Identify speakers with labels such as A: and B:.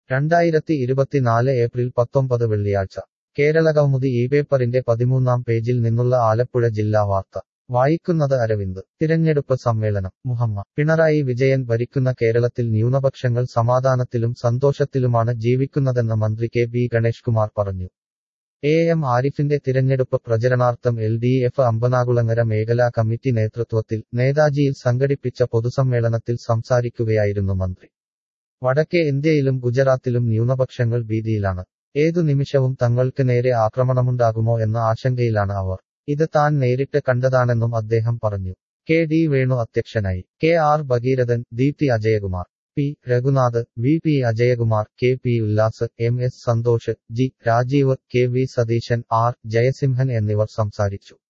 A: രണ്ടായിരത്തി ഇരുപത്തിനാല് ഏപ്രിൽ പത്തൊമ്പത് വെള്ളിയാഴ്ച കേരളകൗമുദി ഈ പേപ്പറിന്റെ പതിമൂന്നാം പേജിൽ നിന്നുള്ള ആലപ്പുഴ ജില്ലാ വാർത്ത വായിക്കുന്നത് അരവിന്ദ് തിരഞ്ഞെടുപ്പ് സമ്മേളനം മുഹമ്മ പിണറായി വിജയൻ ഭരിക്കുന്ന കേരളത്തിൽ ന്യൂനപക്ഷങ്ങൾ സമാധാനത്തിലും സന്തോഷത്തിലുമാണ് ജീവിക്കുന്നതെന്ന് മന്ത്രി കെ ബി ഗണേഷ് കുമാർ പറഞ്ഞു എ എം ആരിഫിന്റെ തിരഞ്ഞെടുപ്പ് പ്രചരണാർത്ഥം എൽ ഡി എഫ് അമ്പനാകുളങ്ങര മേഖലാ കമ്മിറ്റി നേതൃത്വത്തിൽ നേതാജിയിൽ സംഘടിപ്പിച്ച പൊതുസമ്മേളനത്തിൽ സംസാരിക്കുകയായിരുന്നു മന്ത്രി വടക്കേ ഇന്ത്യയിലും ഗുജറാത്തിലും ന്യൂനപക്ഷങ്ങൾ ഭീതിയിലാണ് ഏതു നിമിഷവും തങ്ങൾക്ക് നേരെ ആക്രമണമുണ്ടാകുമോ എന്ന ആശങ്കയിലാണ് അവർ ഇത് താൻ നേരിട്ട് കണ്ടതാണെന്നും അദ്ദേഹം പറഞ്ഞു കെ ഡി വേണു അധ്യക്ഷനായി K R Bhagirathan Deepthi Ajayakumar P Raghunath V P Ajayakumar K P Ullas M S Santhosh G Rajeev K V Satheesan R Jayasimhan എന്നിവർ സംസാരിച്ചു